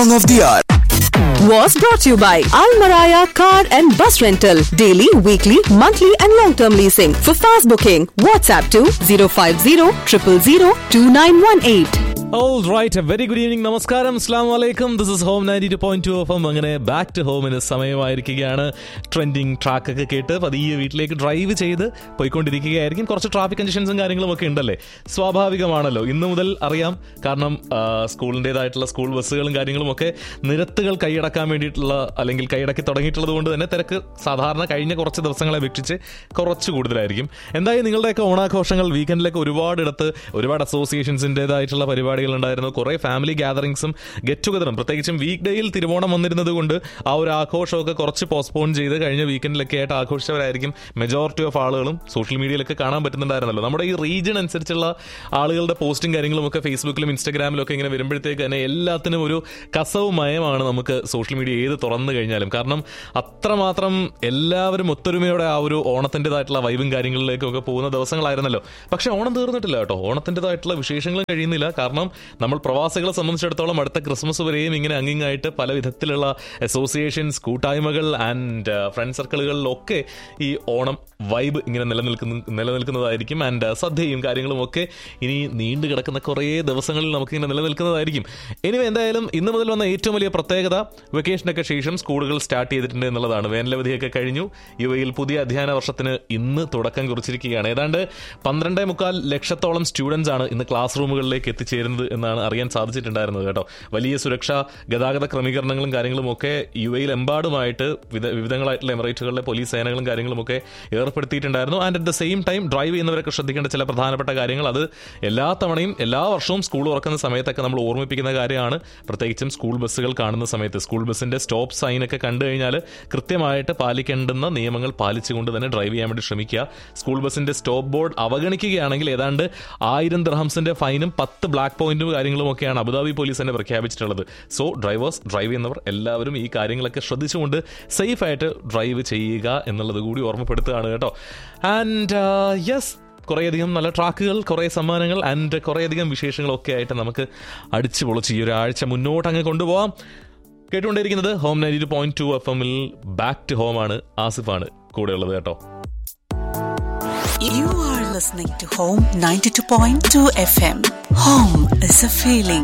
Song of the hour. was brought to you by Al Maraya Car and Bus Rental. Daily, weekly, monthly, and long term leasing. For fast booking, WhatsApp to 050 000 2918. All right very good evening നമസ്കാരം അസ്ലാം വലൈക്കും this is home ninety two point two F M അങ്ങനെ back to ഹോമിന് സമയമായിരിക്കുകയാണ് trending ട്രാക്കൊക്കെ കേട്ട് പതിയെ വീട്ടിലേക്ക് ഡ്രൈവ് ചെയ്ത് പോയിക്കൊണ്ടിരിക്കുകയായിരിക്കും കുറച്ച് ട്രാഫിക് കണ്ടീഷൻസും കാര്യങ്ങളും ഒക്കെ ഉണ്ടല്ലേ സ്വാഭാവികമാണല്ലോ ഇന്നു മുതൽ അറിയാം കാരണം ആ, സ്കൂളിൻ്റെതായിട്ടുള്ള സ്കൂൾ ബസ്സുകളും കാര്യങ്ങളും ഒക്കെ നിരത്തുകൾ കൈയടക്കാൻ വേണ്ടിയിട്ടുള്ള അല്ലെങ്കിൽ കൈയടക്കി തുടങ്ങിയിട്ടുള്ളത് കൊണ്ട് തന്നെ തിരക്ക് സാധാരണ കഴിഞ്ഞ കുറച്ച് ദിവസങ്ങളെ അപേക്ഷിച്ച് കുറച്ച് കൂടുതലായിരിക്കും എന്തായാലും നിങ്ങളുടെയൊക്കെ ഓണാഘോഷങ്ങൾ വീക്കെൻഡിലൊക്കെ ഒരുപാടിടത്ത് ഒരുപാട് അസോസിയേഷൻസിൻ്റെതായിട്ടുള്ള പരിപാടികൾ ഉണ്ടായിരുന്നു കുറേ ഫാമിലി ഗ്യാതറിങ്സും ഗെറ്റ് ടുഗദറും പ്രത്യേകിച്ചും വീക്ക് ഡേയിൽ തിരുവോണം വന്നിരുന്നത് കൊണ്ട് ആ ഒരു ആഘോഷമൊക്കെ കുറച്ച് പോസ്റ്റ്പോൺ ചെയ്ത് കഴിഞ്ഞ വീക്കെൻഡിലൊക്കെ ആയിട്ട് ആഘോഷിച്ചവരായിരിക്കും മെജോറിറ്റി ഓഫ് ആളുകളും സോഷ്യൽ മീഡിയയിലൊക്കെ കാണാൻ പറ്റുന്നുണ്ടായിരുന്നല്ലോ നമ്മുടെ ഈ റീജിയൻ അനുസരിച്ചുള്ള ആളുകളുടെ പോസ്റ്റും കാര്യങ്ങളും ഒക്കെ ഫേസ്ബുക്കിലും ഇൻസ്റ്റാഗ്രാമിലും ഒക്കെ ഇങ്ങനെ വരുമ്പോഴത്തേക്ക് തന്നെ എല്ലാത്തിനും ഒരു കസവ് മയമാണ് നമുക്ക് സോഷ്യൽ മീഡിയ ഏത് തുറന്നു കഴിഞ്ഞാലും കാരണം അത്രമാത്രം എല്ലാവരും ഒത്തൊരുമയോടെ ആ ഒരു ഓണത്തിൻ്റെതായിട്ടുള്ള വൈബും കാര്യങ്ങളിലേക്കൊക്കെ പോകുന്ന ദിവസങ്ങളായിരുന്നല്ലോ പക്ഷെ ഓണം തീർന്നിട്ടില്ല കേട്ടോ ഓണത്തിൻ്റെതായിട്ടുള്ള വിശേഷങ്ങളും കഴിയുന്നില്ല കാരണം നമ്മൾ പ്രവാസികളെ സംബന്ധിച്ചിടത്തോളം അടുത്ത ക്രിസ്മസ് വരെയും ഇങ്ങനെ അങ്ങിങ്ങായിട്ട് പല വിധത്തിലുള്ള അസോസിയേഷൻസ് കൂട്ടായ്മകൾ ആൻഡ് ഫ്രണ്ട് സർക്കിളുകളിലൊക്കെ ഈ ഓണം വൈബ് ഇങ്ങനെ നിലനിൽക്കുന്ന നിലനിൽക്കുന്നതായിരിക്കും ആൻഡ് സദ്യയും കാര്യങ്ങളും ഒക്കെ ഇനി നീണ്ടു കിടക്കുന്ന കുറേ ദിവസങ്ങളിൽ നമുക്കിങ്ങനെ നിലനിൽക്കുന്നതായിരിക്കും ഇനി എന്തായാലും ഇന്ന് മുതൽ വന്ന ഏറ്റവും വലിയ പ്രത്യേകത വെക്കേഷനൊക്കെ ശേഷം സ്കൂളുകൾ സ്റ്റാർട്ട് ചെയ്തിട്ടുണ്ട് എന്നുള്ളതാണ് വേനലവധിയൊക്കെ കഴിഞ്ഞു യു എയിൽ പുതിയ അധ്യയന വർഷത്തിന് ഇന്ന് തുടക്കം കുറിച്ചിരിക്കുകയാണ് ഏതാണ്ട് പന്ത്രണ്ടേ മുക്കാൽ ലക്ഷത്തോളം സ്റ്റുഡൻസ് ആണ് ഇന്ന് ക്ലാസ് റൂമുകളിലേക്ക് എത്തിച്ചേരുന്നത് എന്നാണ് അറിയാൻ സാധിച്ചിട്ടുണ്ടായിരുന്നത് കേട്ടോ വലിയ സുരക്ഷാ ഗതാഗത ക്രമീകരണങ്ങളും കാര്യങ്ങളും ഒക്കെ യു എയിൽ എമ്പാടുമായിട്ട് വിധ- വിവിധങ്ങളായിട്ടുള്ള എമിറേറ്റുകളിലെ പോലീസ് സേനകളും കാര്യങ്ങളും ഒക്കെ ഏർപ്പെടുത്തിയിട്ടുണ്ടായിരുന്നു and at the same time drive ചെയ്യുന്നവരൊക്കെ ശ്രദ്ധിക്കേണ്ട ചില പ്രധാനപ്പെട്ട കാര്യങ്ങൾ അത് എല്ലാ തവണയും എല്ലാ വർഷവും സ്കൂൾ തുറക്കുന്ന സമയത്തൊക്കെ നമ്മൾ ഓർമ്മിപ്പിക്കുന്ന കാര്യമാണ് പ്രത്യേകിച്ചും സ്കൂൾ ബസ്സുകൾ കാണുന്ന സമയത്ത് സ്കൂൾ ബസ്സിന്റെ സ്റ്റോപ്പ് സൈൻ ഒക്കെ കണ്ടു കഴിഞ്ഞാൽ കൃത്യമായിട്ട് പാലിക്കേണ്ടുന്ന നിയമങ്ങൾ പാലിച്ചുകൊണ്ട് തന്നെ ഡ്രൈവ് ചെയ്യാൻ വേണ്ടി ശ്രമിക്കുക സ്കൂൾ ബസ്സിന്റെ സ്റ്റോപ്പ് ബോർഡ് അവഗണിക്കുകയാണെങ്കിൽ ഏതാണ്ട് ആയിരം ദിർഹംസിന്റെ ഫൈനും പത്ത് ബ്ലാക്ക് പോയിന്റും കാര്യങ്ങളും ഒക്കെയാണ് അബുദാബി പോലീസ് തന്നെ പ്രഖ്യാപിച്ചിട്ടുള്ളത് സോ ഡ്രൈവേഴ്സ് ഡ്രൈവ് ചെയ്യുന്നവർ എല്ലാവരും ഈ കാര്യങ്ങളൊക്കെ ശ്രദ്ധിച്ചുകൊണ്ട് സേഫ് ആയിട്ട് ഡ്രൈവ് ചെയ്യുക എന്നുള്ളത് കൂടി ഓർമ്മപ്പെടുത്തുകയാണ് കേട്ടോ ആൻഡ് യെസ് കുറേയധികം നല്ല ട്രാക്കുകൾ കുറേ സമ്മാനങ്ങൾ ആൻഡ് കുറേയധികം വിശേഷങ്ങളൊക്കെ ആയിട്ട് നമുക്ക് അടിച്ചു പൊളിച്ച് ഈ ഒരു ആഴ്ച മുന്നോട്ട് അങ്ങ് കൊണ്ടുപോകാം കേട്ടുകൊണ്ടിരിക്കുന്നത് home ninety two point two F എമ്മിൽ ബാക്ക് ടു ഹോം ആണ് ആസിഫാണ് കൂടെയുള്ളത് കേട്ടോ You are listening to Home 92.2 FM. Home is a feeling.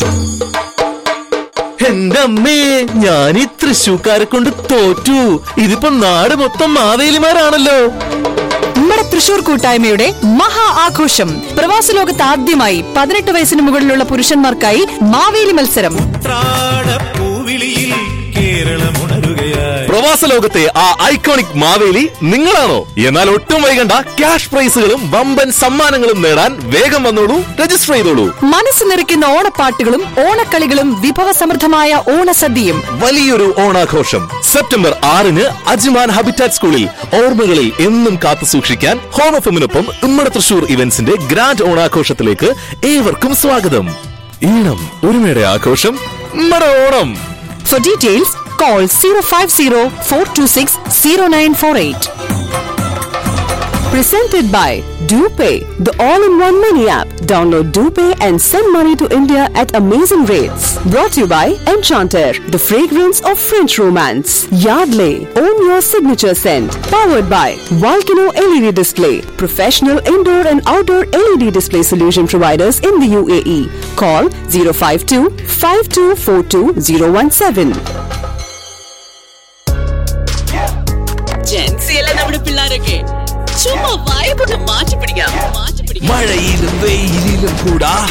എന്റെ അമ്മേ ഞാൻ ഈ തൃശ്ശൂക്കാരെ കൊണ്ട് തോറ്റു ഇതിപ്പോ നാട് മൊത്തം മാവേലിമാരാണല്ലോ നമ്മുടെ തൃശൂർ കൂട്ടായ്മയുടെ മഹാ ആഘോഷം പ്രവാസ ലോകത്ത് ആദ്യമായി പതിനെട്ട് വയസ്സിന് മുകളിലുള്ള പുരുഷന്മാർക്കായി മാവേലി മത്സരം പൂവിളിയിൽ കേരളമുണരുകയായി പ്രവാസ ലോകത്തെ ആ ഐക്കോണിക് മാവേലി നിങ്ങളാണോ എന്നാൽ ഒട്ടും വൈകണ്ട ക്യാഷ് പ്രൈസുകളും വമ്പൻ സമ്മാനങ്ങളും നേടാൻ വേഗം വന്നോളൂ രജിസ്റ്റർ ചെയ്തോളൂ മനസ്സ് നിറയ്ക്കുന്ന ഓണപ്പാട്ടുകളും ഓണക്കളികളും വിഭവസമൃദ്ധമായ ഓണസദ്യയും വലിയൊരു ഓണാഘോഷം സെപ്റ്റംബർ ആറിന് അജ്മാൻ ഹാബിറ്റാറ്റ് സ്കൂളിൽ ഓർമ്മകളിൽ എന്നും കാത്തു സൂക്ഷിക്കാൻ ഹോം എഫിനൊപ്പം ഉമ്മറ തൃശൂർ ഇവന്റ്സിന്റെ ഗ്രാൻഡ് ഓണാഘോഷത്തിലേക്ക് ഏവർക്കും സ്വാഗതം ഈണം ഒരുമയുടെ ആഘോഷം ഉമ്മറ Onam For details, call 050 426 0948. Presented by DuPay, the all-in-one money app. Download DuPay and send money to India at amazing rates. Brought to you by Enchanter, the fragrance of French romance. Yardley, own your signature scent. Powered by Volcano LED Display, professional indoor and outdoor LED display solution providers in the UAE. Call 052 5242 ജെൻസിയല്ലേ നമ്മുടെ പിള്ളേരൊക്കെ ചുമ്മാ വൈബൊന്ന് മാറ്റി പിടിക്കാം മാറ്റി പിടിക്കാം മഴയിലും വെയിലിലും കൂടാ